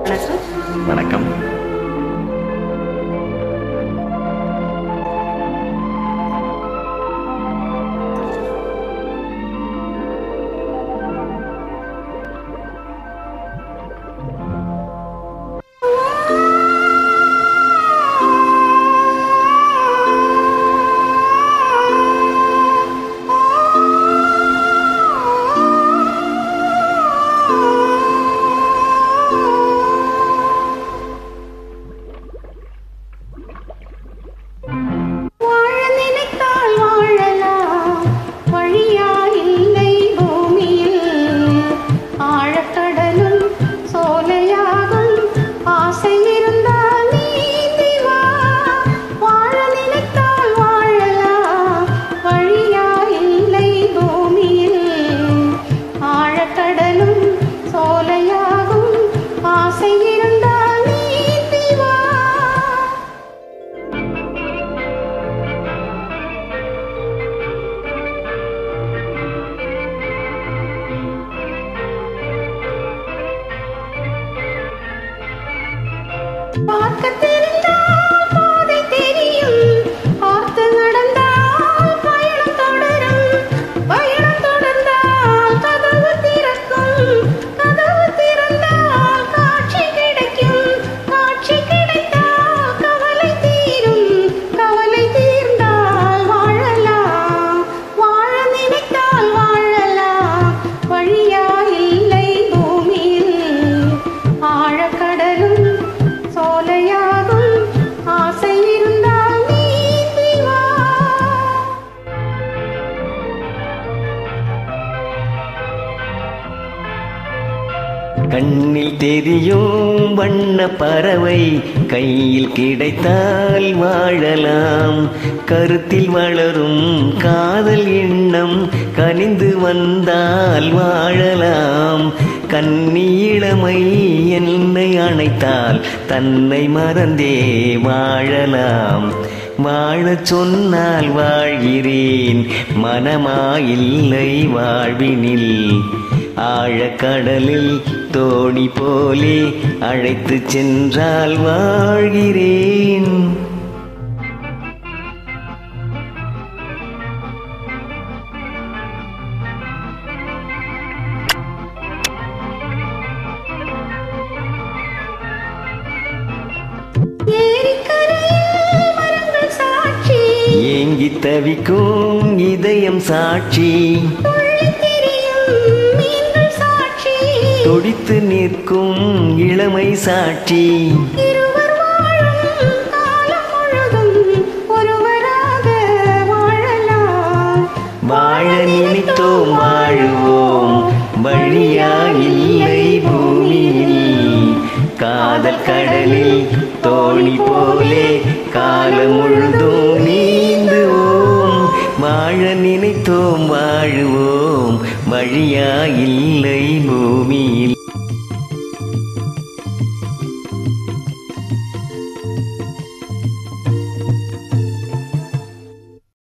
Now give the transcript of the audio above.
வணக்கம் வணக்கம் வாழ நினைத்தால் வாழலாம் வழியா இல்லை பூமியில் ஆழக்கடலும் சோலையாகும் ஆசை இருந்தால் நீந்தி வா வாழ நினைத்தால் வாழலாம் வழியா இல்லை பூமியில் ஆழக்கடலும் சோலையாகும் ஆசை இருந்தால் நீந்தி வா பார்க்க தெரிந்தால் பாதை தெரியும் பார்த்து நடந்தால் பயணம் தொடரும் பயணம் தொடர்ந்தால் கதவு திறக்கும் கதவு திறந்தால் காட்சி கிடைக்கும் காட்சி கிடைத்தால் கவலை தீரும் கவலை தீர்ந்தால் வாழலாம் வாழ நினைத்தால் வாழலாம் வழியா இல்லை பூமியில் ஆழக்கடலும் சோலையாகும் ஆசை இருந்தால் நீந்தி வா கண்ணில் தெரியும் வண்ண பறவை கையில் கிடைத்தால் வாழலாம் கருத்தில் வளரும் காதல் எண்ணம் கனிந்து வந்தால் வாழலாம் கன்னி இளமை என்னை அணைத்தால் தன்னை மறந்தே வாழலாம் வாழச் சொன்னால் வாழ்கிறேன் மனமாயில்லை வாழ்வினில் ஆழக்கடலில் தோணி போலே அழைத்து சென்றால் வாழ்கிறேன் ஏரிக்கரையில் மரங்கள் சாட்சி ஏங்கி தவிக்கும் இதயம் சாட்சி துள்ளித் திரியும் மீன்கள் சாட்சி துடித்து நிற்கும் இளமை சாட்சி இருவர் வாழும் காலம் முழுதும் ஒருவராக வாழலாம் வாழ நினைத்தோம் வாழுவோம் வழியா இல்லை பூமியில் காதல் கடலில் தோணி போலே காலம் முழுதும் நீந்துவோம் வாழ நினைத்தோம் வாழுவோம் வழியா இல்லை பூமியில்